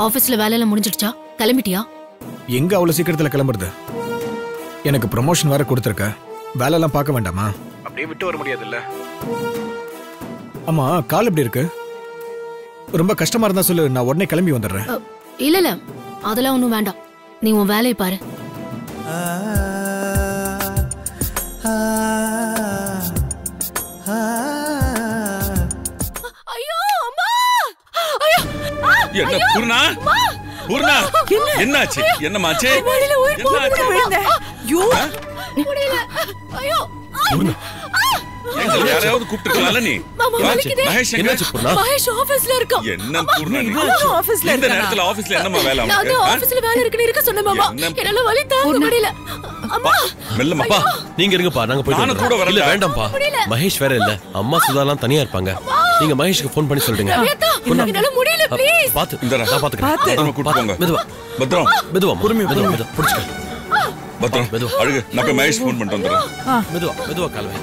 ஆபீஸ்ல வேலையெல்லாம் முடிஞ்சிடுச்சா கிளம்பிட்டியா எங்க அவ்வளவு சீக்கிரத்துல கிளம்புறது எனக்கு ப்ரமோஷன் வேற கொடுத்துருக்க வேலையெல்லாம் பார்க்க வேண்டாமா அப்படியே விட்டு வர முடியாதுல்ல ஆமா கால் எப்படி இருக்கு ரொம்ப கஷ்டமா இருந்தா சொல்லு நான் உடனே கிளம்பி வந்துடுறேன் அ, இல்ல இல்ல அதெல்லாம் ஒண்ணும் வேண்டாம் நீ உன் வேலையை பாரு ஐயோ அம்மா ஐயோ என்ன பூர்ணா பூர்ணா என்னாச்சு என்னமாச்சு வழியில உயிர் என்னாச்சு விழுந்தேன். ஐயோ, முடியல ஐயோ எங்க யாரையாவது கூப்பிட்டுருக்கலாம்ல நீ மாமா, என்னாச்சு? வலிக்குதே. மகேஷ் எங்க என்னாச்சு பூர்ணா மகேஷ் ஆபீஸ்ல இருக்கான் என்ன பூர்ணா நீ இவனும் ஆபீஸ்ல இந்த இருக்கானா? நேரத்துல ஆபீஸ்ல என்னமா வேலை நான் அவனுக்கு தான் ஆ? ஆபீஸ்ல வேலை இருக்குன்னு இருக்க சொன்னேன் மாமா என்ன? என்னால வலி தாங்க முடியல அம்மா மெல்லமா அப்பா நீங்க இருங்கப்பா நாங்க போயிட்டு நானும் கூட வந்துடுறோம். இல்ல வரேன்டா. வேண்டாம்ப்பா மகேஷ் வேற இல்ல அம்மா சுதாலாம் தனியா இருப்பாங்க நீங்க மகேஷ்க்கு ஃபோன் பண்ணி சொல்லிடுங்க ரம்யாக்கா, என்னால முடியல அ, ப்ளீஸ் பாத்து இந்தா, நான் பாத்துக்கிறேன் பாத்து. பத்திரமா கூட்டு போங்க மெதுவா பத்திரம் மெதுவா பொறுமையா மெதுவா மெதுவா புடிச்சுக்க பத்திரம் மெதுவா. அழுகு நான் போய் மகேஷ் ஃபோன் பண்ணிட்டு வந்துடுறேன் மெதுவா மெதுவா கால்வை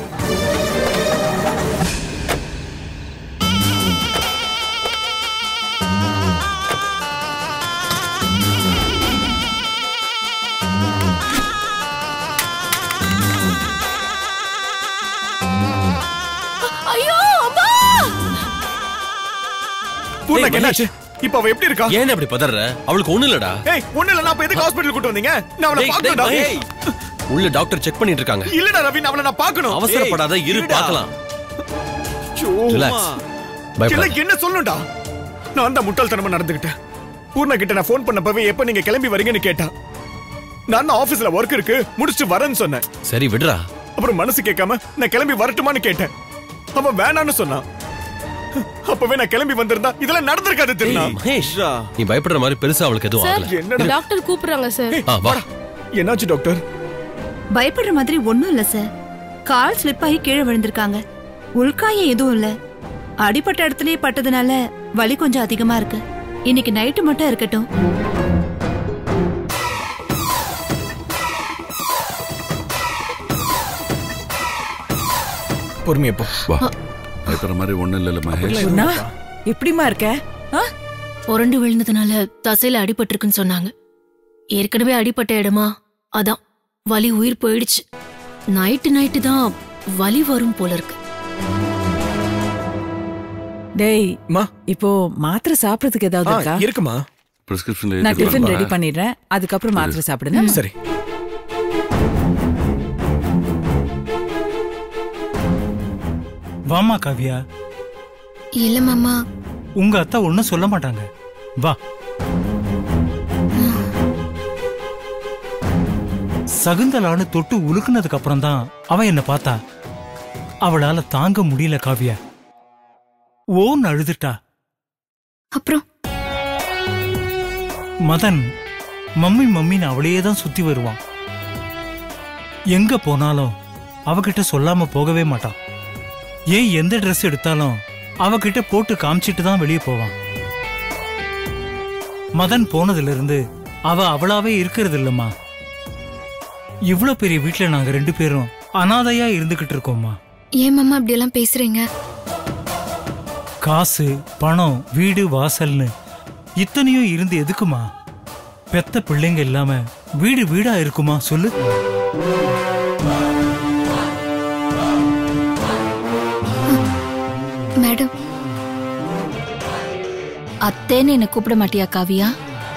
ஐயோ அம்மா பூர்ணாக்கு என்னாச்சு இப்ப அவ எப்படி இருக்கா ஏன் அப்படி பதற அவளுக்கு ஒண்ணு இல்லடா ஏய் ஒண்ணு இல்ல நான் இப்ப எதுக்கு ஹாஸ்பிடல் கூட்டு வந்தீங்க நான் அவளை டேய், டேய், பார்க்கணும்டா மகேஷ். உள்ள டாக்டர் செக் பண்ணிட்டு இருக்காங்க இல்லடா ரவி நான் அவளை நான் பார்க்கணும் அவசரப்படாத ஏய், இரு இருடா. பார்க்கலாம் ஐயோ, ரிலாக்ஸ் அம்மா. பயப்படாத எனக்கு என்ன சொல்லணும்டா நான் தான் முட்டாள்தனமா நடந்துக்கிட்டேன் பூர்ணா கிட்ட நான் ஃபோன் பண்ணப்பவே எப்ப நீங்க கிளம்பி வரீங்கன்னு கேட்டா நான் தான் ஆபீஸ்ல ஒர்க் இருக்கு முடிச்சுட்டு வரேன்னு சொன்னேன் சரி விடுறா அப்புறம் மனசு கேட்காம நான் கிளம்பி வரட்டுமான்னு கேட்டேன் அவன் வேணான்னு சொன்னான் அப்பவே நான் கிளம்பி வந்திருந்தா இதெல்லாம் நடந்திருக்காது தெரியுமா மகேஷ் நீ பயப்படுற மாதிரி பெருசா அவளுக்கு எதுவும் ஆகல என்னடா டாக்டர் கூப்பிடுறாங்க சார் ஏய், ஆ, வா. வாடா. என்னாச்சு டாக்டர் பயப்படுற மாதிரி ஒண்ணும் இல்ல சார் கால் ஸ்லிப் ஆகி கீழே விழுந்திருக்காங்க உள்காயம் எதுவும் இல்ல அடிப்பட்ட இடத்துலயே பட்டதுனால வலி கொஞ்சம் அதிகமா இருக்கு இன்னைக்கு நைட்டு மட்டும் இருக்கட்டும் பொறுமையா போ வா பயப்படுற மாதிரி ஒண்ணும் இல்ல மகேஷ் பூர்ணா, எப்படிம்மா இருக்க ஆ? புரண்டு விழுந்ததுனால தசையில அடிபட்டிருக்குன்னு சொன்னாங்க ஏற்கனவே அடிபட்ட இடமா அதான் வலி உயிர் போயிடுச்சு நைட்டு நைட்டு தான் வலி வரும் போல இருக்கு டேய் மா இப்போ மாத்திரை சாப்பிடறதுக்கு ஏதாவது ஆ, இருக்கா இருக்குமா பிரிஸ்கிரிப்ஷன்ல நான் டிஃபன் ரெடி பண்ணிடுறேன் அதுக்கப்புறம் மாத்திரை சாப்பிடுங்க சரி வாமா காவியா இல்ல மாமா உங்க அத்தை ஒன்னும் சொல்ல மாட்டாங்க வா சகுந்தலான்னு தொட்டு உலுக்குனதுக்கு அப்புறம் தான் அவன் என்ன பார்த்தா அவளால தாங்க முடியல காவியா ஓன்னு அழுதுட்டா அப்புறம் மதன் மம்மி மம்மின்னு அவளையே தான் சுத்தி வருவான் எங்க போனாலும் அவகிட்ட சொல்லாம போகவே மாட்டான் ஏன் எந்த ட்ரெஸ் எடுத்தாலும் அவகிட்ட போட்டு காமிச்சிட்டு தான் வெளியே போவான் மதன் போனதுல இருந்து அவ அவளாவே இருக்கிறது இல்லம்மா இவ்ளோ பெரிய வீட்ல நாங்க ரெண்டு பேரும் அனாதையா இருந்துகிட்டு இருக்கோம்மா ஏன் மாமா அப்படி எல்லாம் பேசுறீங்க காசு பணம் வீடு வாசல்னு இத்தனையும் இருந்து எதுக்குமா பெத்த பிள்ளைங்க இல்லாம வீடு வீடா இருக்குமா சொல்லு மேடம் அத்தேன்னு என்ன கூப்பிட மாட்டியா காவியா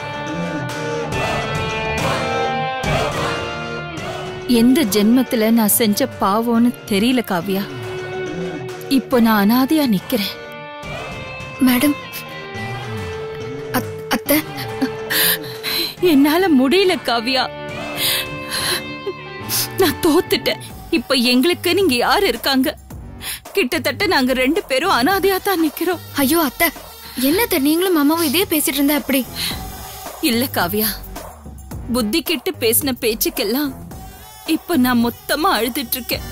எந்த ஜென்மத்துல நான் செஞ்ச பாவம்னு தெரியல காவியா இப்போ நான் அனாதையா நிக்கிறேன் மேடம் அத்தை என்னால முடியல காவியா நான் தோத்துட்டேன் இப்ப எங்களுக்கு நீங்க யாரு இருக்காங்க கிட்டத்தட்ட நாங்க ரெண்டு பேரும் அனாதையா தான் நிக்கிறோம் ஐயோ அத்தை என்னத்த நீங்களும் மாமாவும் இதே பேசிட்டு இருந்தா அப்படி இல்ல காவியா புத்தி கெட்டு பேசின பேச்சுக்கெல்லாம் இப்ப நான் மொத்தமா அழுதுட்டு இருக்கேன்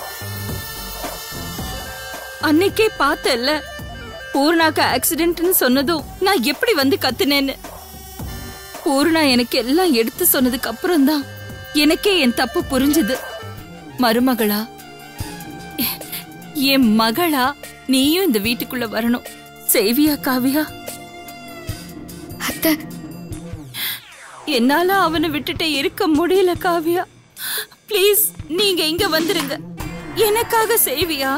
அன்னைக்கே பார்த்தல்ல பூர்ணாக்கு ஆக்சிடென்ட்னு சொன்னதும் நான் எப்படி வந்து கத்துனேன்னு பூர்ணா எனக்கு எல்லாம் எடுத்து சொன்னதுக்கு அப்புறம் தான் எனக்கே என் தப்பு புரிஞ்சுது மருமகளா என் மகளா நீயும் இந்த வீட்டுக்குள்ள வரணும் செய்வியா காவியா அத்தை என்னால அவனை விட்டுட்டு இருக்க முடியல காவியா ப்ளீஸ் நீங்க இங்க வந்துருங்க எனக்காக செய்வியா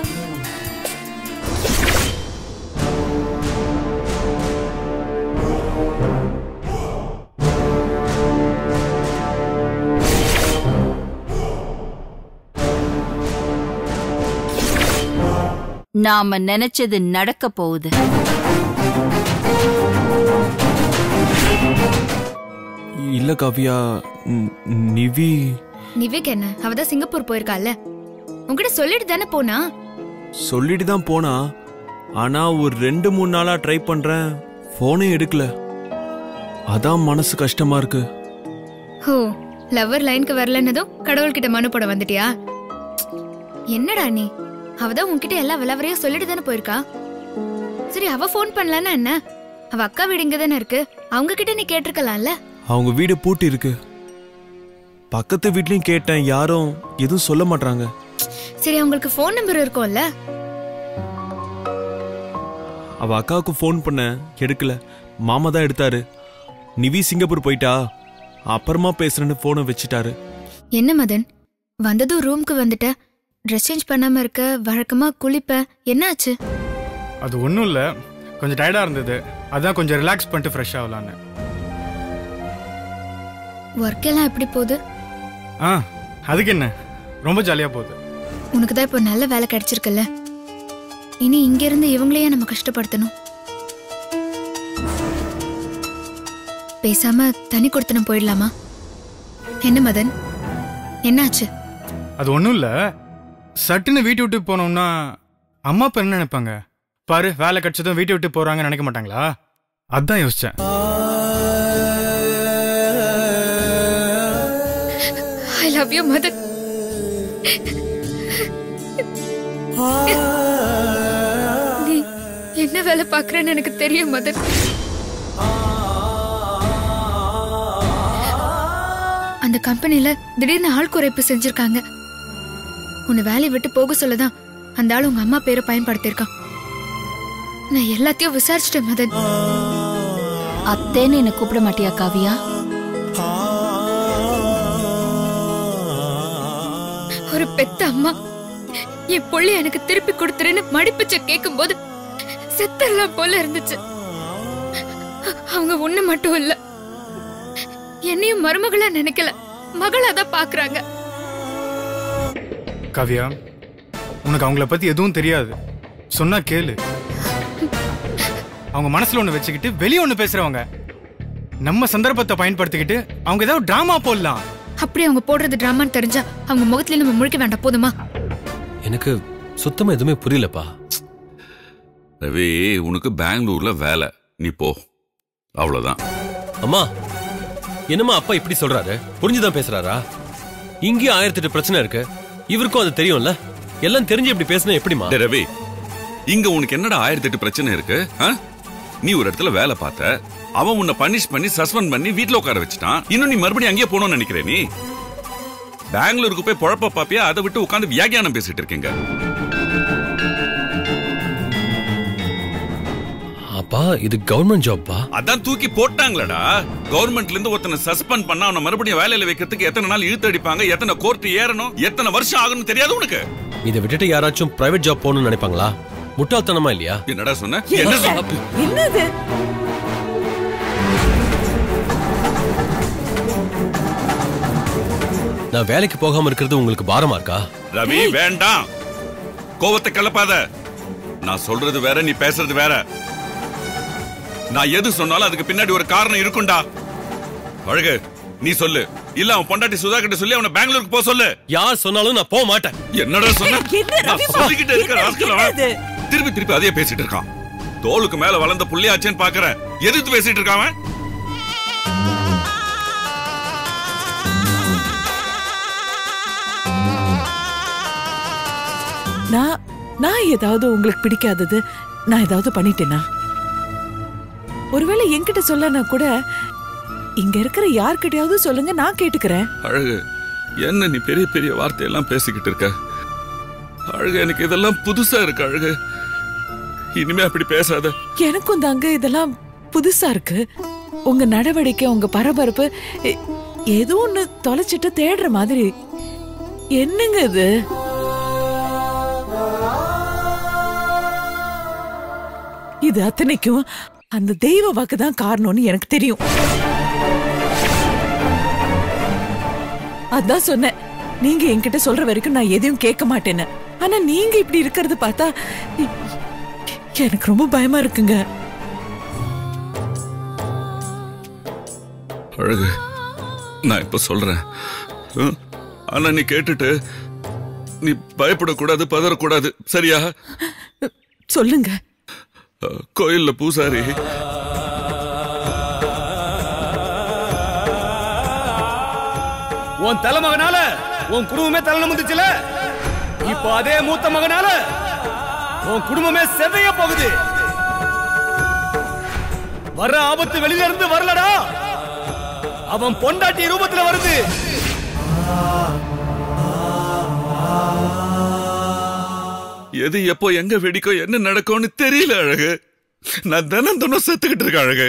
நாம நினைச்சது நடக்க போகுது இல்ல காவியா ந- நிவி நிவேக் என்ன அவ தான் சிங்கப்பூர் போயிருக்கால உன்கிட்ட சொல்லிட்டு தானே போனா சொல்லிட்டு தான் போனா ஆனா ஒரு ரெண்டு மூணு நாளா ட்ரை பண்றேன் போனே எடுக்கல அதான் மனசு கஷ்டமா இருக்கு ஹோ லவ்வர் லைனுக்கு வரலன்னதும் கடவுள்கிட்ட மனு போட வந்துட்டியா என்னடா நீ அவ தான் உன்கிட்ட எல்லா விளவரையும் சொல்லிட்டு தானே போயிருக்கா சரி அவ ஃபோன் பண்ணலன்னா என்ன அவ அக்கா வீடு இங்க தானே இருக்கு அவங்க கிட்ட நீ கேட்டிருக்கலாம்ல அவங்க வீடு பூட்டி இருக்கு பக்கத்து வீட்லயும் கேட்டேன் யாரும் எதுவும் சொல்ல மாட்டாங்க சரி அவங்களுக்கு ஃபோன் நம்பர் இருக்கும்ல அவ அக்காவுக்கு ஃபோன் பண்ண எடுக்கல மாமா தான் எடுத்தாரு நிவி சிங்கப்பூர் போயிட்டா அப்புறமா பேசுறேன்னு போனை வச்சுட்டாரு என்ன மதன் வந்ததும் ரூம்க்கு வந்துட்ட ட்ரெஸ் சேஞ்ச் பண்ணாம இருக்க வழக்கமா குளிப்ப என்னாச்சு அது ஒன்றும் இல்லை கொஞ்சம் டயர்டாக இருந்தது அதான் கொஞ்சம் ரிலாக்ஸ் பண்ணிட்டு ஃப்ரெஷ் ஆகலான்னு ஒர்க் எல்லாம் எப்படி போகுது ஆ அதுக்கு என்ன ரொம்ப ஜாலியாக போகுது உனக்கு தான் இப்போ நல்ல வேலை கிடைச்சிருக்குல்ல இனி இங்க இருந்து இவங்களையே நம்ம கஷ்டப்படுத்தணும் பேசாம தனி கொடுத்தனம் போயிடலாமா என்ன மதன் என்னாச்சு அது ஒன்றும் இல்லை சட்டுன்னு வீட்டை விட்டு போனோம்னா அம்மா அப்பா என்ன நினைப்பாங்க பாரு வேலை கிடைச்சதும் வீட்டை விட்டு போறாங்கன்னு நினைக்க மாட்டாங்களா அதான் யோசிச்சேன் ஐ லவ் யூ மதன் நீ என்ன வேலை பார்க்கறேன்னு எனக்கு தெரியும் மதன் அந்த கம்பெனில திடீர்னு ஆள் குறைப்பு செஞ்சிருக்காங்க உன்னை வேலையை விட்டு போக சொல்லதான் அந்த ஆள் உங்க அம்மா பேரை பயன்படுத்தியிருக்கான் நான் எல்லாத்தையும் விசாரிச்சிட்டேன் மதன் அத்தேன்னு என்ன கூப்பிட மாட்டியா காவியா ஒரு பெத்த அம்மா என் புள்ளி எனக்கு திருப்பி கொடுத்துருன்னு மடிப்பிச்ச கேட்கும் போது செத்தரலாம் போல இருந்துச்சு அவங்க ஒண்ணு மட்டும் இல்ல என்னையும் மருமகளா நினைக்கல மகளா தான் பாக்குறாங்க காவியா உனக்கு அவங்கள பத்தி எதுவும் தெரியாது சொன்னா கேளு அவங்க மனசுல ஒண்ணு வச்சுக்கிட்டு வெளியே ஒண்ணு பேசுறவங்க நம்ம சந்தர்ப்பத்தை பயன்படுத்திக்கிட்டு அவங்க ஏதாவது டிராமா போடலாம் அப்படி அவங்க போடுறது டிராமான்னு தெரிஞ்சா அவங்க முகத்துல நம்ம முழிக்க வேண்டாம் போதுமா எனக்கு சுத்தமா எதுவுமே புரியலப்பா ரவி உனக்கு பெங்களூர்ல வேலை நீ போ அவ்வளவுதான் அம்மா என்னம்மா அப்பா இப்படி சொல்றாரு புரிஞ்சுதான் பேசுறாரா இங்கேயும் ஆயிரத்தி எட்டு பிரச்சனை இருக்கு இவருக்கும் அது தெரியும்ல எல்லாம் தெரிஞ்சு இப்படி பேசினா எப்படிமா டேய் ரவி இங்க உனக்கு என்னடா ஆயிரத்தி எட்டு பிரச்சனை இருக்கு ஆ? நீ ஒரு இடத்துல வேலை பார்த்த அவன் உன்னை பனிஷ் பண்ணி சஸ்பெண்ட் பண்ணி வீட்ல உட்கார வச்சுட்டான் இன்னும் நீ மறுபடியும் அங்கேயே போகணும்னு நினைக்கிற நீ பெங்களூருக்கு போய் பொழப்ப பாப்பியா அதை விட்டு உட்காந்து வியாக்கியானம் பேசிட்டு இருக்கீங்க அப்பா இது கவர்மெண்ட் ஜாப்பா அதான் தூக்கி போட்டாங்களடா கவர்மெண்ட்ல இருந்து ஒருத்தனை சஸ்பெண்ட் பண்ணா அவனை மறுபடியும் வேலையில வைக்கிறதுக்கு எத்தனை நாள் இழுத்து அடிப்பாங்க எத்தனை கோர்ட் ஏறணும் எத்தனை வருஷம் ஆகணும் தெரியாது உனக்கு இதை விட்டுட்டு யாராச்சும் பிரைவேட் ஜாப் போகணும்னு நினைப்பாங்களா முட்டாள்தனமா இல்லையா என்னடா சொன்ன என்ன சொன்ன என்னது நான் வேலைக்கு போகாம இருக்கிறது உங்களுக்கு பாரமா இருக்கா ரவி வேண்டாம் கோவத்தை கிளப்பாத நான் சொல்றது வேற நீ பேசுறது வேற நான் எது சொன்னாலும் அதுக்கு பின்னாடி ஒரு காரணம் இருக்கும்டா அழகு நீ சொல்லு இல்ல அவன் பொண்டாட்டி சுதா கிட்ட சொல்லி அவனை பெங்களூருக்கு போக சொல்லு யார் சொன்னாலும் நான் போக மாட்டேன் என்னடா சொன்ன என்ன நான் ரவிமா? சொல்லிக்கிட்டே இருக்க என்ன- ராஸ்கல் அவன். என்னது? திருப்பி திருப்பி அதே பேசிட்டு இருக்கான் தோளுக்கு மேல வளர்ந்த புள்ளியாச்சேன்னு பாக்குறேன் எதிர்த்து பேசிட்டு இருக்கான் அவன்? நான் நான் ஏதாவது உங்களுக்கு பிடிக்காதது நான் ஏதாவது பண்ணிட்டேனா ஒருவேளை என்கிட்ட சொல்லனா கூட இங்க இருக்கிற யார்கிட்டயாவது சொல்லுங்க நான் கேட்டுக்கிறேன் அழகு என்ன நீ பெரிய பெரிய வார்த்தையெல்லாம் பேசிக்கிட்டு இருக்க அழகு எனக்கு இதெல்லாம் புதுசா இருக்கு அழகு இனிமே அப்படி பேசாத எனக்கும் தாங்க இதெல்லாம் புதுசா இருக்கு உங்க நடவடிக்கை உங்க பரபரப்பு எ- ஏதோ ஒண்ணு தொலைச்சிட்டு தேடுற மாதிரி என்னங்க இது இது அத்தனைக்கும் அந்த தெய்வ வாக்கு தான் காரணம்னு எனக்கு தெரியும் அதான் சொன்னேன் நீங்க என்கிட்ட சொல்ற வரைக்கும் நான் எதையும் கேட்க மாட்டேன்னு ஆனா நீங்க இப்படி இருக்கிறது பார்த்தா எ- எனக்கு ரொம்ப பயமா இருக்குங்க அழகு நான் இப்ப சொல்றேன் ஹம்? ஆனா நீ கேட்டுட்டு நீ பயப்படக்கூடாது பதறக்கூடாது சரியா சொல்லுங்க அஹ், கோயில்ல பூசாரி உன் தலைமகனால உன் குடும்பமே தலை நிமிந்துச்சுல இப்போ அதே மூத்த மகனால உன் குடும்பமே செதைய போகுது வர்ற ஆபத்து வெளியில இருந்து வரலடா அவன் பொண்டாட்டி ரூபத்துல வருது எது எப்போ எங்க வெடிக்கும் என்ன நடக்கும்னு தெரியல அழகு நான் தினம் தினம் செத்துக்கிட்டு இருக்கேன் அழகு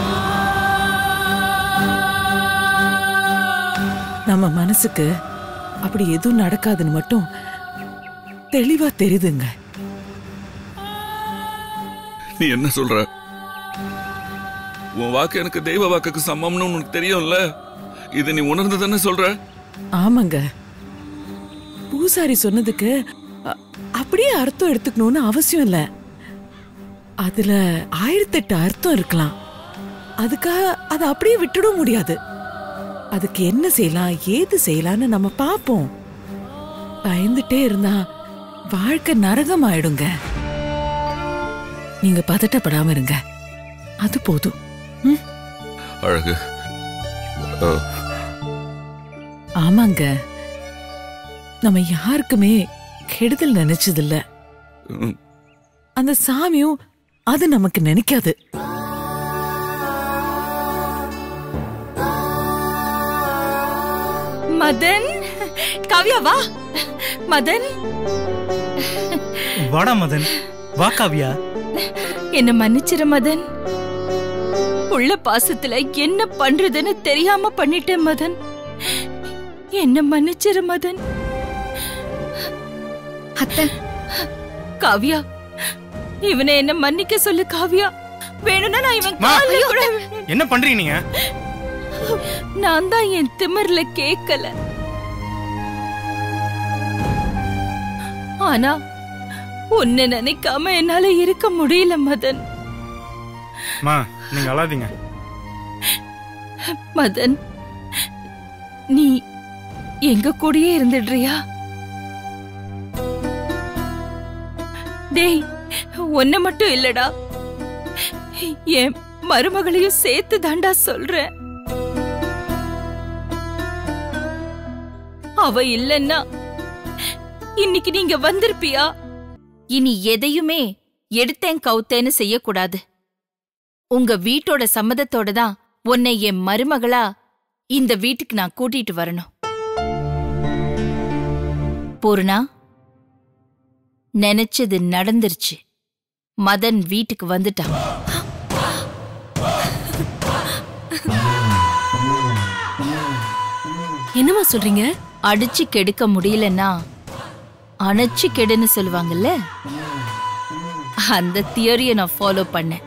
நம்ம மனசுக்கு அப்படி எதுவும் நடக்காதுன்னு மட்டும் தெளிவா தெரியுதுங்க நீ என்ன சொல்ற உன் வாக்கு எனக்கு தெய்வ வாக்குக்கு சமம்னு உனக்கு தெரியும்ல இது நீ உணர்ந்து தானே சொல்ற ஆமாங்க பூசாரி சொன்னதுக்கு அ- அப்படியே அர்த்தம் எடுத்துக்கணும்னு அவசியம் இல்ல அதுல ஆயிரத்தெட்டு அர்த்தம் இருக்கலாம் அதுக்காக அதை அப்படியே விட்டுட முடியாது அதுக்கு என்ன செய்யலாம் ஏது செய்யலாம்னு நம்ம பார்ப்போம் பயந்துட்டே இருந்தா வாழ்க்கை நரகம் ஆயிடுங்க நீங்க பதட்டப்படாம இருங்க அது போதும் அழகு அஹ், ஆமாங்க நம்ம யாருக்குமே கெடுதல் நினைச்சதில்ல உம், அந்த சாமியும் அது நமக்கு நினைக்காது மதன் காவ்யா வா மதன் வாடா மதன் வா காவியா என்ன மன்னிச்சிரு மதன் உள்ள பாசத்துல என்ன பண்றதுன்னு தெரியாம பண்ணிட்டேன் மதன் என்ன மன்னிச்சிரு மதன் அத்தை காவ்யா இவனை என்ன மன்னிக்க சொல்லு காவ்யா வேணும்னா நான் இவன் மா. கால்ல கூட என்ன பண்றீங்க நீங்க நான் தான் என் திமிர்ல கேக்கல ஆனா உன்னை நினைக்காம என்னால இருக்க முடியல மதன் மா நீங்க அழாதீங்க மதன் நீ எங்க கூடயே இருந்துடுறியா டேய் உன்னை மட்டும் இல்லடா என் மருமகளையும் சேர்த்து தாண்டா சொல்றேன் அவ இல்லன்னா இன்னைக்கு நீங்க வந்திருப்பியா இனி எதையுமே எடுத்தேன் கவுத்தேன்னு செய்யக்கூடாது உங்க வீட்டோட சம்மதத்தோட தான் உன்னை என் மருமகளா இந்த வீட்டுக்கு நான் கூட்டிட்டு வரணும் பூர்ணா நினைச்சது நடந்துருச்சு மதன் வீட்டுக்கு வந்துட்டான் என்னம்மா சொல்றீங்க அடிச்சு கெடுக்க முடியலன்னா அணைச்சு கெடுன்னு சொல்லுவாங்கல்ல அந்த தியரிய நான் ஃபாலோ பண்ணேன்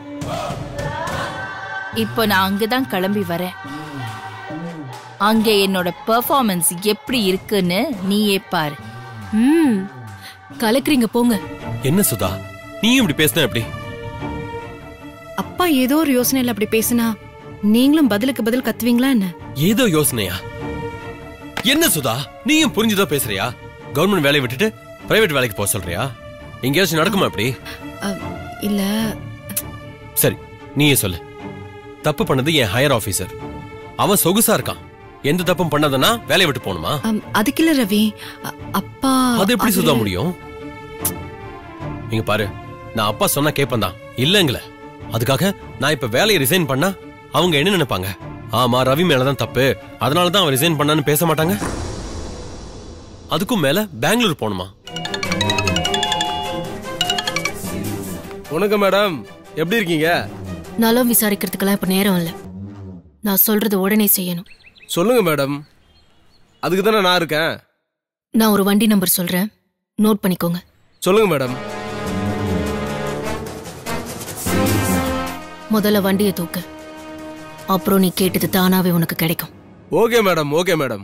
இப்போ நான் அங்கதான் கிளம்பி வரேன் அங்க என்னோட பெர்ஃபார்மன்ஸ் எப்படி இருக்குன்னு நீயே பாரு ம் கலக்குறீங்க போங்க என்ன சுதா நீயும் இப்படி பேசினா எப்படி அப்பா ஏதோ ஒரு யோசனையில அப்படி பேசினா நீங்களும் பதிலுக்கு பதில் கத்துவீங்களா என்ன ஏதோ யோசனையா என்ன சுதா நீயும் புரிஞ்சுதான் பேசுறியா கவர்மெண்ட் வேலையை விட்டுட்டு பிரைவேட் வேலைக்கு போக சொல்றியா எங்கேயாச்சும் நடக்குமா அப்படி அ, இல்ல சரி நீயே சொல்லு தப்பு பண்ணது என் ஹையர் ஆபீசர் அவன் சொகுசா இருக்கான் எந்த தப்பும் பண்ணாதனா வேலையை விட்டு போகணுமா அம், அதுக்கு இல்ல ரவி அ- அப்பா அது எப்படி அவரு- சுதா முடியும் நீங்க பாரு நான் அப்பா சொன்னா கேப்பேன் தான் இல்லங்கள அதுக்காக நான் இப்ப வேலையை ரிசைன் பண்ணா அவங்க என்ன நினைப்பாங்க ஆமா ரவி மேலதான் தப்பு அதனால தான் அவன் ரிசைன் பண்ணான்னு பேச மாட்டாங்க அதுக்கும் மேல பெங்களூர் போகணுமா வணக்கம் மேடம் எப்படி இருக்கீங்க நலம் விசாரிக்கிறதுக்கெல்லாம் இப்ப நேரம் இல்ல நான் சொல்றது உடனே செய்யணும் சொல்லுங்க மேடம் அதுக்கு தானே நான் இருக்கேன் நான் ஒரு வண்டி நம்பர் சொல்றேன் நோட் பண்ணிக்கோங்க சொல்லுங்க மேடம் முதல்ல வண்டியை தூக்கு அப்புறம் நீ கேட்டது தானாவே உனக்கு கிடைக்கும் ஓகே மேடம் ஓகே மேடம்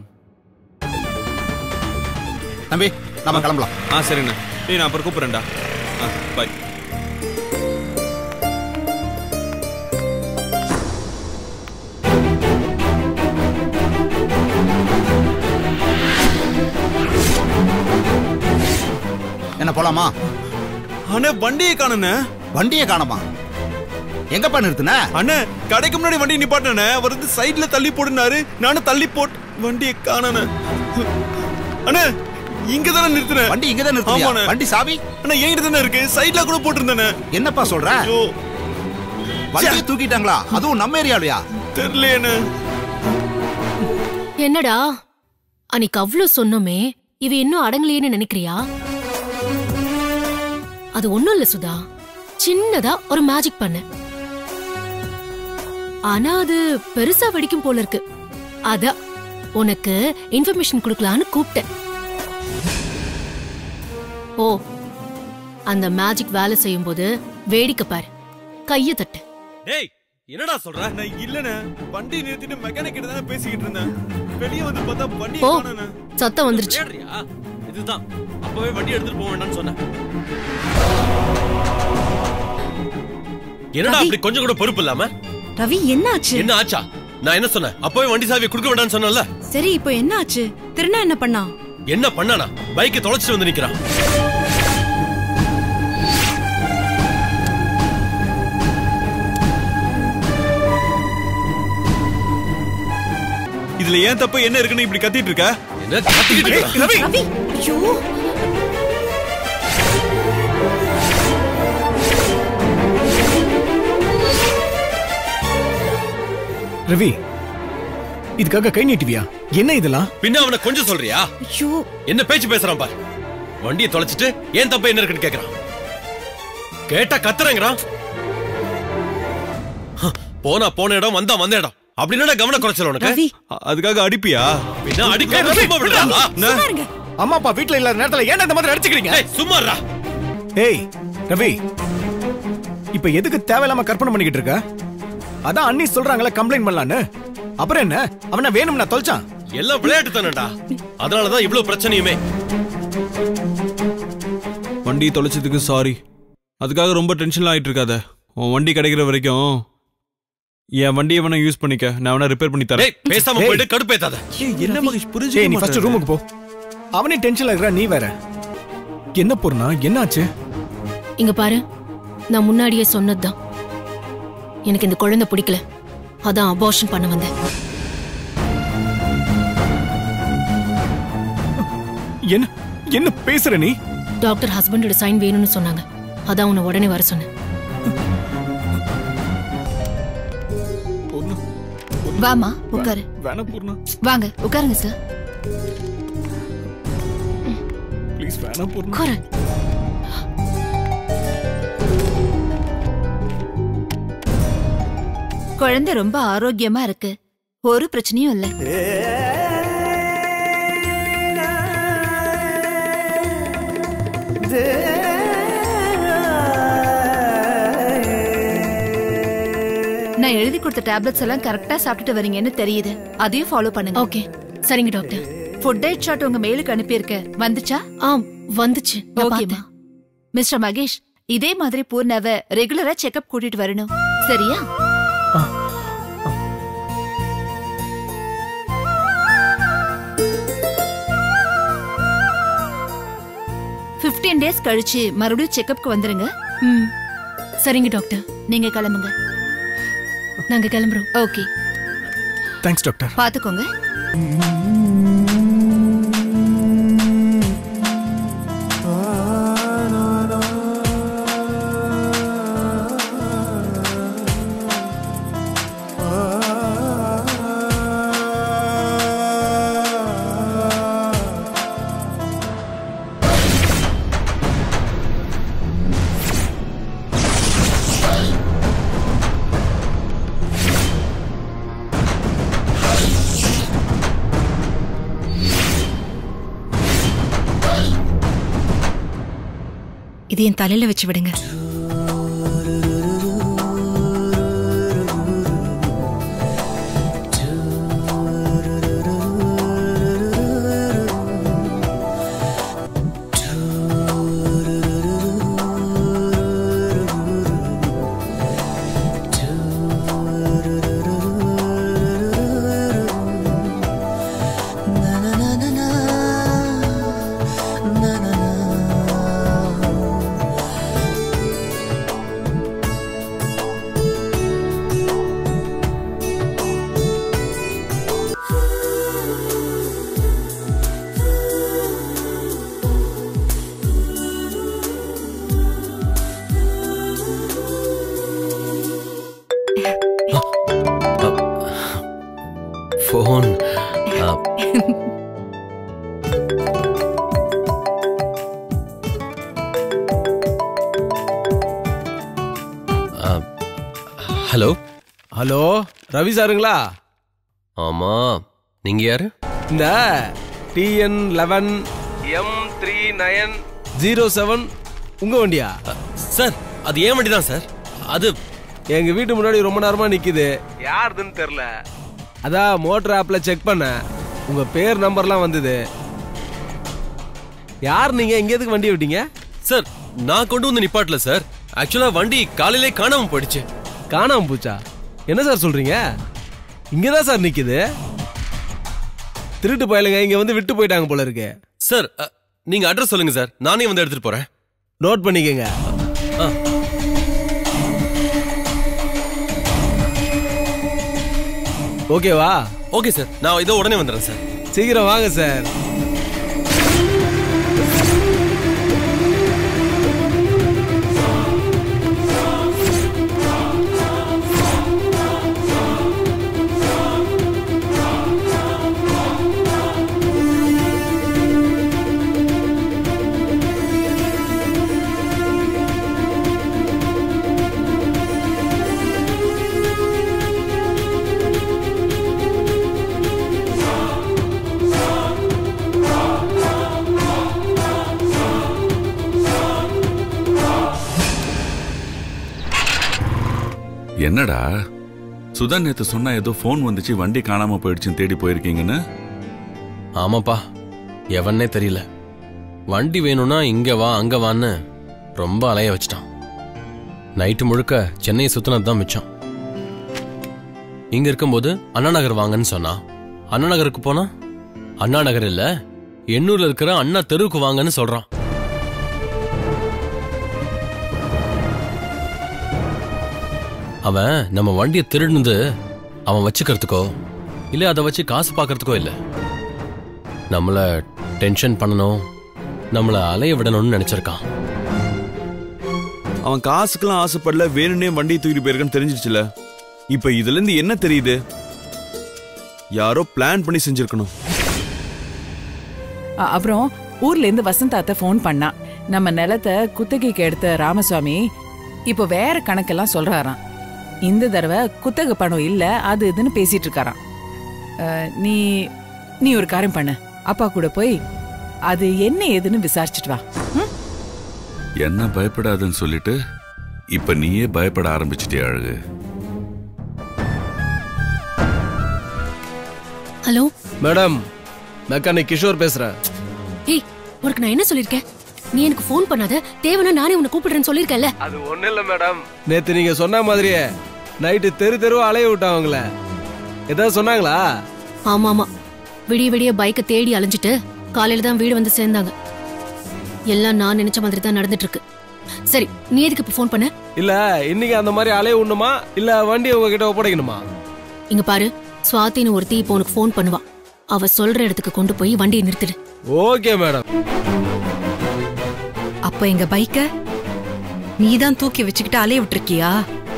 தம்பி நம்ம கிளம்பலாம் ஆ சரிண்ணா ஏய் நான் அப்புறம் கூப்பிட்றேன்டா ஆ பாய் என்ன போலாமா அண்ணே வண்டியை காணண்ணே வண்டியை காணோமா எங்கப்பா நிறுத்துன அண்ணே கடைக்கு முன்னாடி வண்டி நிப்பாட்டினே அவர் வந்து சைடுல தள்ளி போடுனாரு நானும் தள்ளி போட்டு வண்டியை காணனே அண்ணே இங்க தானே நிறுத்தினேன் வண்டி இங்க தான் நிறுத்தியா ஆமாண்ணே. வண்டி சாவி அண்ணா என்கிட்ட தானே இருக்கு சைடுல கூட போட்டிருந்தேனே என்னப்பா சொல்ற ஐயோ வண்டியை தூக்கிட்டாங்களா அதுவும் நம்ம ஏரியாலயா தெரியலையேண்ணே என்னடா அன்னைக்கு அவ்ளோ சொன்னோமே இவ இன்னும் அடங்கலையேன்னு நினைக்கிறியா அது ஒண்ணும் இல்ல சுதா சின்னதா ஒரு மேஜிக் பண்ண ஆனா அது பெருசா வெடிக்கும் போல இருக்கு அத உனக்கு இன்ஃபர்மேஷன் கொடுக்கலான்னு கூப்பிட்டேன் ஓ அந்த மேஜிக் வேலை செய்யும்போது வேடிக்கை பாரு கைய தட்டு டேய் என்னடா சொல்ற நான் இல்லண்ணே வண்டி நிறுத்திட்டு மெக்கானிக் கிட்ட தானே பேசிக்கிட்டு இருந்தேன் வெளியே வந்து பார்த்தா வண்டி போ காணனே சத்தம் வந்துருச்சு தேடுறியா இதுதான் அப்பவே வண்டி எடுத்துட்டு போக வேண்டாம்னு சொன்னேன் என்னடா அப்படி கொஞ்சம் கூட பொறுப்பு இல்லாம ரவி என்னாச்சு என்ன ஆச்சா நான் என்ன சொன்னேன் அப்பவே வண்டி சாவியை கொடுக்க வேண்டாம்னு சொன்னேன்ல சரி இப்போ என்ன ஆச்சு திருநா என்ன பண்ணா என்ன பண்ணானா பைக்கை தொலைச்சிட்டு வந்து நிக்கிறான் இதுல ஏன் தப்பு என்ன இருக்குன்னு இப்படி கத்திட்டு இருக்க என்ன கத்திக்கிட்டு இருக்க? ரவி ரவி ஐயோ ரவி இதுக்காக கை நீட்டுவியா என்ன இதெல்லாம் பின்ன அவனை கொஞ்சம் சொல்றியா ஐயோ என்ன பேச்சு பேசுறான் பாரு வண்டியை தொலைச்சிட்டு ஏன் தப்பு என்ன இருக்குன்னு கேக்குறான் கேட்டா கத்துறேங்கிறான் ஹ, போனா போன இடம் வந்தா வந்த இடம் அப்படின்னா கவன குறைச்சல் உனக்கு ரவி அதுக்காக அடிப்பியா பின்ன அடிக்காம சும்மா விடுறாங்களா? சும்மா இருங்க அம்மா அப்பா வீட்ல இல்லாத நேரத்துல ஏன் இந்த மாதிரி அடிச்சுக்கிறீங்க ஏய், சும்மா இருடா. ஏய் ரவி இப்ப எதுக்கு தேவையில்லாம கற்பனை பண்ணிக்கிட்டு இருக்க அதான் அண்ணி சொல்றாங்களே கம்ப்ளைண்ட் பண்ணலான்னு அப்புறம் என்ன அவன வேணும்னா தொலைச்சான் எல்லாம் விளையாட்டு தானடா அதனாலதான் இவ்வளவு பிரச்சனையுமே வண்டி தொலைச்சதுக்கு சாரி அதுக்காக ரொம்ப டென்ஷன் ஆயிட்டு இருக்காத உன் வண்டி கிடைக்கிற வரைக்கும் என் வண்டியை வேணா யூஸ் பண்ணிக்க நான் வேணா ரிப்பேர் பண்ணி தரேன் டேய் பேசாம ஏய். போயிட்டு கடுப்பேத்தாத என்ன மகேஷ் ஏய் நீ ஃபர்ஸ்ட் ரூமுக்கு போ அவனே டென்ஷன்ல இருக்கிற நீ வேற என்ன பொருனா என்னாச்சு இங்க பாரு நான் முன்னாடியே சொன்னதுதான் எனக்கு இந்த குழந்தை பிடிக்கல அதான் அபார்ஷன் பண்ண வந்தேன் என்ன என்ன பேசுற நீ டாக்டர் ஹஸ்பண்டோட சைன் வேணும்னு சொன்னாங்க அதான் உன்னை உடனே வர சொன்னேன் பொண்ணு வாமா உட்காரு வேணாம் பூர்ணா வாங்க உட்காருங்க சார் ப்ளீஸ் வேணாம் பூர்ணா உட்காரு குழந்தை ரொம்ப ஆரோக்கியமா இருக்கு ஒரு பிரச்சனையும் இல்ல நான் எழுதி கொடுத்த டேப்லெட்ஸ் எல்லாம் கரெக்டா சாப்பிட்டுட்டு வரீங்கன்னு தெரியுது அதையும் ஃபாலோ பண்ணுங்க ஓகே சரிங்க டாக்டர் ஃபுட் டயட் ஷாட் உங்க மெயிலுக்கு அனுப்பியிருக்கேன் வந்துச்சா ஆ வந்துச்சு நான் ஓகேமா பார்த்தேன். மிஸ்டர் மகேஷ் இதே மாதிரி பூர்ணாவை ரெகுலரா செக்அப் கூட்டிட்டு வரணும் சரியா பிப்டீன் டேஸ் கழிச்சு மறுபடியும் செக்அப்க்கு வந்துருங்க ம் சரிங்க டாக்டர் நீங்க கிளம்புங்க நாங்க கிளம்புறோம் ஓகே தேங்க்ஸ் டாக்டர் பாத்துக்கோங்க இது என் தலையில வச்சு விடுங்க ஃபோன் ஹலோ ஹலோ ரவி சாருங்களா ஆமா நீங்க யாரு இந்த TN eleven M three nine zero seven உங்க வண்டியா சார் அது ஏன் வண்டி தான் சார் அது எங்க வீட்டு முன்னாடி ரொம்ப நேரமா நிக்குது யாருதுன்னு தெரியல அதான் மோட்டர் ஆப்ல செக் பண்ண உங்க பேர் நம்பர்லாம் வந்தது யார் நீங்க எங்க எதுக்கு வண்டி விட்டீங்க சார் நான் கொண்டு வந்து நிப்பாட்டல சார் ஆக்சுவலா வண்டி காலையிலே காணாம போயிடுச்சு காணாம போச்சா என்ன சார் சொல்றீங்க இங்கதான் சார் நிக்குது திருட்டு பயலுங்க இங்க வந்து விட்டு போயிட்டாங்க போல இருக்கு சார் அ, நீங்க அட்ரஸ் சொல்லுங்க சார் நானே வந்து எடுத்துட்டு போறேன் நோட் பண்ணிக்கங்க ஆ. ஓகேவா ஓகே சார் நான் இதோ உடனே வந்துடுறேன் சார் சீக்கிரம் வாங்க சார் என்னடா சுதா நேத்து சொன்னா ஏதோ ஃபோன் வந்துச்சு வண்டி காணாம போயிடுச்சுன்னு தேடி போயிருக்கீங்கன்னு ஆமாப்பா எவன்னே தெரியல வண்டி வேணும்னா இங்க வா அங்க வான்னு ரொம்ப அலைய வச்சிட்டான் நைட்டு முழுக்க சென்னையை சுத்தினது தான் மிச்சம் இங்க இருக்கும்போது அண்ணா நகர் வாங்கன்னு சொன்னா அண்ணா நகருக்கு போனா அண்ணா நகர் இல்ல எண்ணூர்ல இருக்கிற அண்ணா தெருவுக்கு வாங்கன்னு சொல்றான் அவன் நம்ம வண்டியை திருடுனது அவன் வச்சுக்கிறதுக்கோ இல்ல அதை வச்சு காசு பார்க்கறதுக்கோ இல்ல நம்மள டென்ஷன் பண்ணணும் நம்மள அலைய விடணும்னு நினைச்சிருக்கான் அவன் காசுக்கெல்லாம் ஆசைப்படல வேணும்னே வண்டி தூக்கிட்டு போயிருக்கன்னு தெரிஞ்சிருச்சுல இப்ப இதுல இருந்து என்ன தெரியுது யாரோ பிளான் பண்ணி செஞ்சிருக்கணும் அ- அப்புறம் ஊர்ல இருந்து வசந்தாத்த ஃபோன் பண்ணா நம்ம நிலத்தை குத்தகைக்கு எடுத்த ராமசுவாமி இப்போ வேற கணக்கெல்லாம் சொல்றாராம் இந்த தடவை குத்தகை பணம் இல்ல அது இதுன்னு பேசிட்டு இருக்காராம் அஹ், நீ நீ ஒரு காரியம் பண்ணு அப்பா கூட போய் அது என்ன ஏதுன்னு விசாரிச்சுட்டு வா ம்? என்ன பயப்படாதுன்னு சொல்லிட்டு இப்ப நீயே பயப்பட ஆரம்பிச்சிட்டே அழகு ஹலோ மேடம் மெக்கானிக் கிஷோர் பேசுறேன் ஏய் உனக்கு நான் என்ன சொல்லிருக்கேன் நீ எனக்கு ஃபோன் பண்ணாத தேவைன்னா நானே உன்னை கூப்பிடுறேன்னு சொல்லிருக்கேன்ல அது ஒண்ணு இல்ல மேடம் நேத்து நீங்க சொன்ன மாதிரியே நைட்டு தெரு தெருவா அலைய விட்டாங்களே ஏதாவது சொன்னாங்களா ஆமா ஆமா விடிய விடிய பைக்கை தேடி அலைஞ்சிட்டு காலையில தான் வீடு வந்து சேர்ந்தாங்க எல்லாம் நான் நினைச்ச மாதிரி தான் நடந்துட்டு இருக்கு சரி நீ எதுக்கு இப்ப ஃபோன் பண்ண இல்ல இன்னைக்கு அந்த மாதிரி அலைய விடணுமா இல்ல வண்டி உங்ககிட்ட ஒப்படைக்கணுமா இங்க பாரு சுவாத்தின்னு ஒருத்தி இப்போ உனக்கு ஃபோன் பண்ணுவா அவ சொல்ற இடத்துக்கு கொண்டு போய் வண்டியை நிறுத்திடு ஓகே மேடம் அப்ப எங்க பைக்க நீதான் தூக்கி வச்சுக்கிட்டு அலைய விட்டுருக்கியா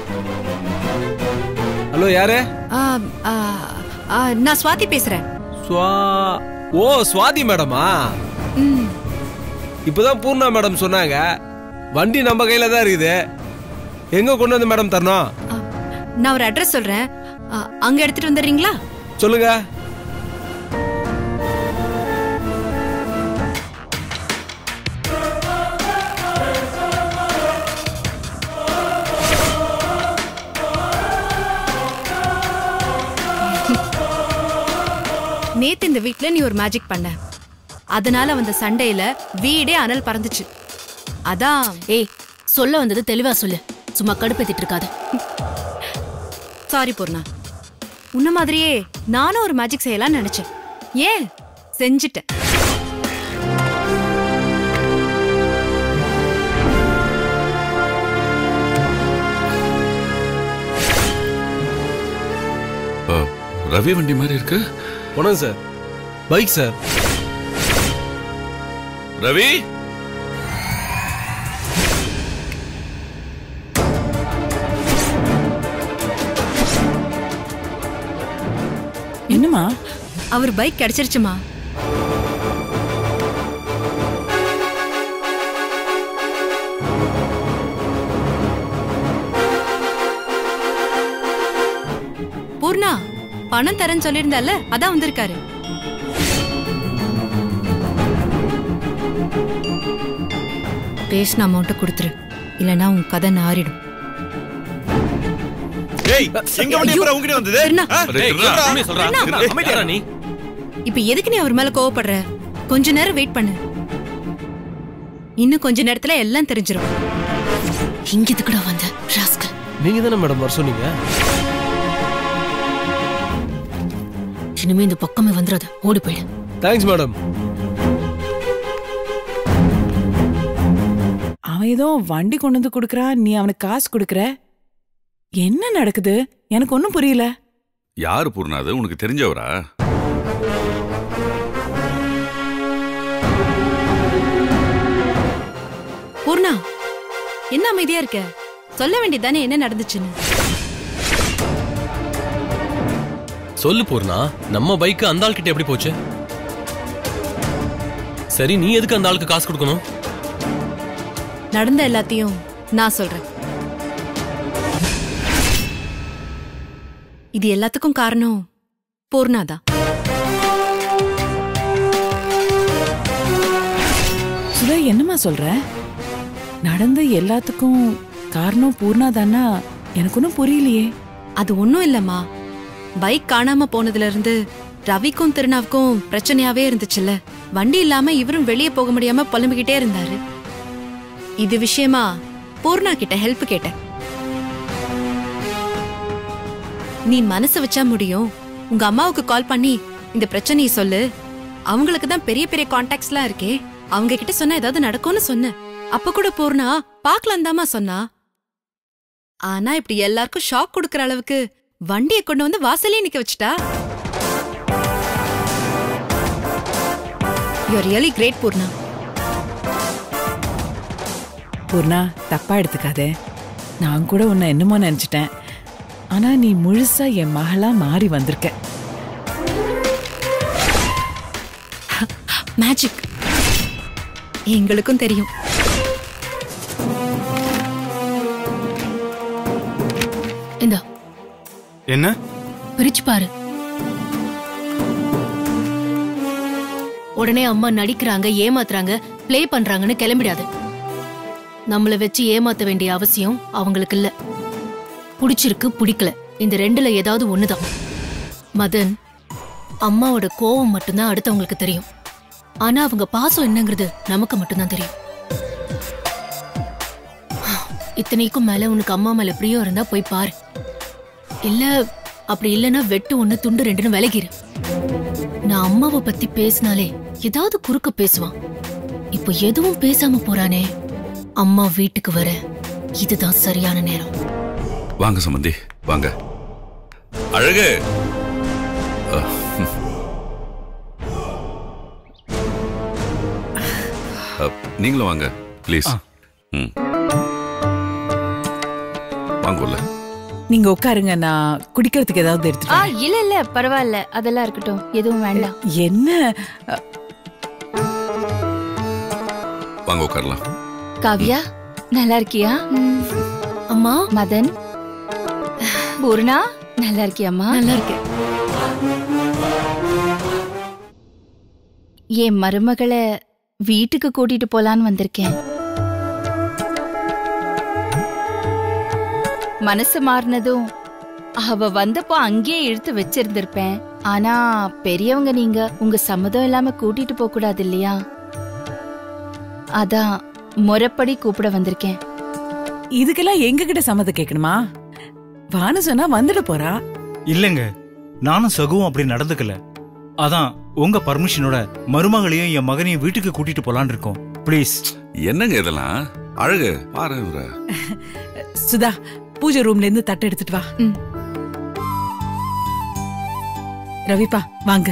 ஹலோ யாரு ஆ, ஆ, ஆ, நான் சுவாதி பேசுறேன் ஸ்வா ஓ சுவாதி மேடமா ம், இப்பதான் பூர்ணா மேடம் சொன்னாங்க வண்டி நம்ம கையில தான் இருக்குது எங்க கொண்டு வந்து மேடம் தரணும் நான் ஒரு அட்ரஸ் சொல்றேன் ஆ, அங்க எடுத்துட்டு வந்துடுறீங்களா சொல்லுங்க நேத்து இந்த வீட்ல நீ ஒரு மேஜிக் பண்ண அதனால வந்த சண்டையில வீடே அனல் பறந்துச்சு அதான் ஏய் சொல்ல வந்தது தெளிவா சொல்லு சும்மா கடுப்பேத்திட்டு இருக்காத சாரி பூர்ணா உன்ன மாதிரியே நானும் ஒரு மேஜிக் செய்யலாம்னு நினைச்சேன் ஏன் செஞ்சுட்டேன் ஆ, ரவி வண்டி மாதிரி இருக்கு போனோம் சார் பைக் சார் ரவி என்னம்மா அவர் பைக் கிடைச்சிருச்சுமா பூர்ணா பணம் தரேன்னு சொல்லியிருந்தால அதான் வந்திருக்காரு பேசின அமௌண்ட்டை கொடுத்துரு இல்லைன்னா உன் கதை நாறிடும் ஏய் எங்க வண்டி அப்புறம் உங்ககிட்ட வந்தது திருண்ணா. ஆ? ஏய், ஏய், சொல்றா, சொல்றா. உண்மையை சொல்றா. திருண்ணா, திருண்ணா, அமைதியா யாரா நீ இப்ப எதுக்கு நீ அவர் மேல கோவப்படுற கொஞ்ச நேரம் வெயிட் பண்ணு இன்னும் கொஞ்ச நேரத்துல எல்லாம் தெரிஞ்சிரும் இங்க எதுக்குடா வந்த ராஸ்கல் நீங்க தானே மேடம் வர சொன்னீங்க இனிமே இந்த பக்கமே வந்துடாத ஓடி போயிடு தேங்க்ஸ் மேடம் அவன் ஏதோ வண்டி கொண்டு வந்து கொடுக்கறா நீ அவனுக்கு காசு கொடுக்கற என்ன நடக்குது எனக்கு ஒன்றும் புரியல யாரு பூர்ணா அது உனக்கு தெரிஞ்சவரா பூர்ணா என்ன அமைதியா இருக்க சொல்ல வேண்டியதானே என்ன நடந்துச்சுன்னு சொல்லு பூர்ணா நம்ம பைக் அந்த ஆள் கிட்ட எப்படி போச்சு சரி நீ எதுக்கு அந்த ஆளுக்கு காசு கொடுக்கணும் நடந்த எல்லாத்தையும் நான் சொல்றேன் இது எல்லாத்துக்கும் காரணம் பூர்ணா தான் சுதா என்னம்மா சொல்ற நடந்த எல்லாத்துக்கும் காரணம் பூர்ணா தானா எனக்கு ஒன்றும் புரியலையே அது ஒண்ணும் இல்லம்மா பைக் காணாம போனதுல இருந்து ரவிக்கும் திருநாவுக்கும் பிரச்சனையாவே இருந்துச்சுல்ல வண்டி இல்லாம இவரும் வெளியே போக முடியாம புலம்பிக்கிட்டே இருந்தாரு இது விஷயமா பூர்ணா கிட்ட ஹெல்ப் கேட்டேன் நீ மனசு வச்சா முடியும் உங்க அம்மாவுக்கு கால் பண்ணி இந்த பிரச்சனையை சொல்லு அவங்களுக்கு தான் பெரிய பெரிய கான்டாக்ட்ஸ்லாம் இருக்கே அவங்க கிட்ட சொன்னா ஏதாவது நடக்கும்னு சொன்னேன் அப்ப கூட பூர்ணா பாக்கலாம் தாமா சொன்னா ஆனா இப்படி எல்லாருக்கும் ஷாக் கொடுக்கற அளவுக்கு வண்டியை கொண்டு வந்து வாசலே நிக்க வச்சுட்டா you really great Poorna Poorna தப்பா எடுத்துக்காதே நான் கூட உன்னை என்னமோ நினைச்சிட்டேன் ஆனா நீ முழுசா என் மகளா மாறி வந்திருக்க மேஜிக் எங்களுக்கும் தெரியும் இந்தா என்ன பிரிச்சு பாரு உடனே அம்மா நடிக்கிறாங்க ஏமாத்துறாங்க ப்ளே பண்றாங்கன்னு கிளம்பிடாது நம்மள வச்சு ஏமாத்த வேண்டிய அவசியம் அவங்களுக்கு இல்ல புடிச்சிருக்கு பிடிக்கல இந்த ரெண்டுல ஏதாவது ஒண்ணுதான் மதன் அம்மாவோட கோவம் மட்டும்தான் அடுத்தவங்களுக்கு தெரியும் ஆனா அவங்க பாசம் என்னங்கிறது நமக்கு மட்டும்தான் தெரியும் இத்தனைக்கும் மேல உனக்கு அம்மா மேல பிரியம் இருந்தா போய் பாரு இல்ல அப்படி இல்லைன்னா வெட்டு ஒண்ணு துண்டு ரெண்டுன்னு விலகிரு நான் அம்மாவை பத்தி பேசினாலே ஏதாவது குறுக்க பேசுவான் இப்போ எதுவும் பேசாம போறானே அம்மா வீட்டுக்கு வர இதுதான் சரியான நேரம் வாங்க சம்பந்தி வாங்க அழகு அ, அ, நீங்களும் வாங்க ப்ளீஸ் ம் வாங்க உள்ள நீங்க உட்காருங்க நான் குடிக்கிறதுக்கு ஏதாவது எடுத்துட்டு ஆ வரேன். இல்ல இல்ல பரவாயில்ல அதெல்லாம் இருக்கட்டும் எதுவும் வேண்டாம் என்ன அ, வாங்க உட்காரலாம் காவ்யா நல்லா இருக்கியா அம்மா மதன் பூர்ணா நல்லா இருக்கியாம்மா நல்லா இருக்கேன் என் மருமகளை வீட்டுக்கு கூட்டிட்டு போலான்னு வந்திருக்கேன் மனசு மாறினதும் அவ வந்தப்போ அங்கேயே இழுத்து வச்சிருந்திருப்பேன் ஆனா பெரியவங்க நீங்க உங்க சம்மதம் இல்லாம கூட்டிட்டு போக கூடாது இல்லையா அதான் முறைப்படி கூப்பிட வந்திருக்கேன் இதுக்கெல்லாம் எங்க கிட்ட சம்மதம் கேட்கணுமா வான்னு சொன்னா வந்துட போறா இல்லைங்க நானும் சகுவும் அப்படி நடந்துக்கல அதான் உங்க பர்மிஷனோட மருமகளையும் என் மகனையும் வீட்டுக்கு கூட்டிட்டு போலான்னு இருக்கோம் ப்ளீஸ் என்னங்க இதெல்லாம் அழகு பாரு இவர சுதா பூஜை ரூம்ல இருந்து தட்டு எடுத்துட்டு வா ரவிப்பா வாங்க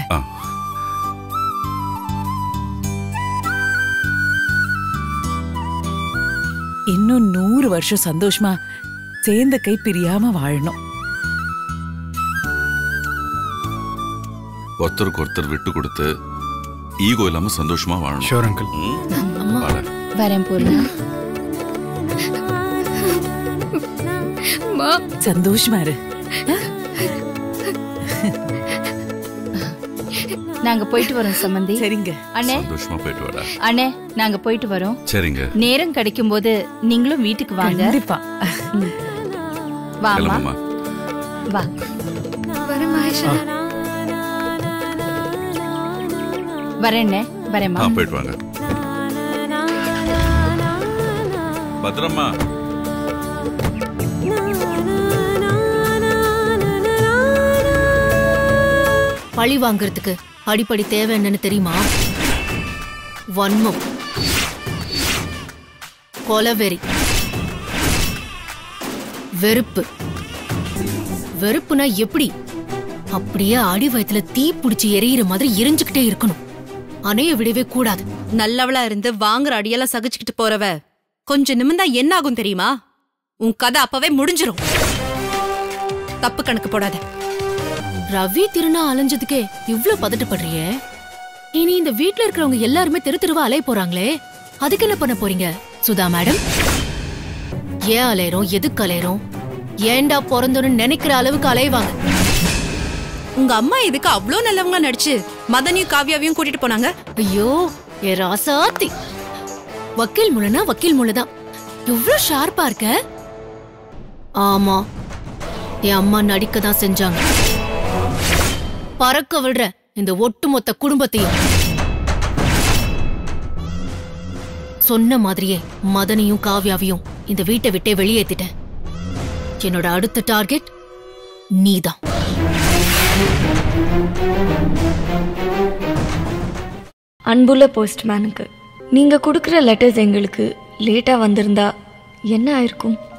இன்னும் நூறு வருஷம் சந்தோஷமா சேர்ந்த கை பிரியாம வாழணும் ஒருத்தருக்கு ஒருத்தர் விட்டு கொடுத்து ஈகோ இல்லாம சந்தோஷமா வாழணும் ஷோர் அங்கிள் அம்மா வரேன் பூர்ணா சந்தோஷமா இரு நாங்க போயிட்டு வரோம் சம்பந்தி சரிங்க அண்ணே சந்தோஷமா போயிட்டு வாடா அண்ணே நாங்க போயிட்டு வரோம் சரிங்க நேரம் கிடைக்கும் போது நீங்களும் வீட்டுக்கு வாங்க கண்டிப்பா ம். வாமா கிளம்புமா வா வரேன் மகேஷா வரேன்னே வரேம்மா ஆ போயிட்டு வாங்க பத்திரமா பழி வாங்குறதுக்கு அடிப்படை தேவை என்னன்னு தெரியுமா வன்மம் கொலவெறி வெறுப்பு வெறுப்புனா எப்படி அப்படியே அடி வயத்துல தீ பிடிச்சி எரியிற மாதிரி எரிஞ்சுக்கிட்டே இருக்கணும் அணைய விடவே கூடாது நல்லவளா இருந்து வாங்குற அடியெல்லாம் சகிச்சுக்கிட்டு போறவ கொஞ்சம் நிமிந்தா என்ன ஆகும் தெரியுமா உன் கதை அப்பவே முடிஞ்சிரும் தப்பு கணக்கு போடாத ரவி திருநா அலைஞ்சதுக்கே இவ்ளோ பதட்டப்படுறியே இனி இந்த வீட்ல இருக்கிறவங்க எல்லாருமே தெரு தெருவா அலைய போறாங்களே அதுக்கு என்ன பண்ண போறீங்க சுதா மேடம் ஏன் அலையறோம் எதுக்கு அலையறோம் ஏன்டா பிறந்தோன்னு நினைக்கிற அளவுக்கு அலைவாங்க உங்க அம்மா இதுக்கு அவ்ளோ நல்லவங்க நடிச்சு மதனையும் காவியாவையும் கூட்டிட்டு போனாங்க ஐயோ ஏ ராசாத்தி வக்கீல் முளைனா வக்கீல் முளைதான் எவ்ளோ ஷார்ப்பா இருக்க ஆமா என் அம்மா நடிக்க தான் செஞ்சாங்க பறக்க விடுற இந்த ஒட்டுமொத்த குடும்பத்தையும் சொன்ன மாதிரியே மதனையும் காவ்யாவையும் இந்த வீட்டை விட்டே வெளியேத்திட்டேன் என்னோட அடுத்த டார்கெட் நீதான் அன்புள்ள போஸ்ட்மேனுக்கு நீங்கள் கொடுக்குற லெட்டர்ஸ் எங்களுக்கு லேட்டாக வந்திருந்தா என்ன ஆயிருக்கும்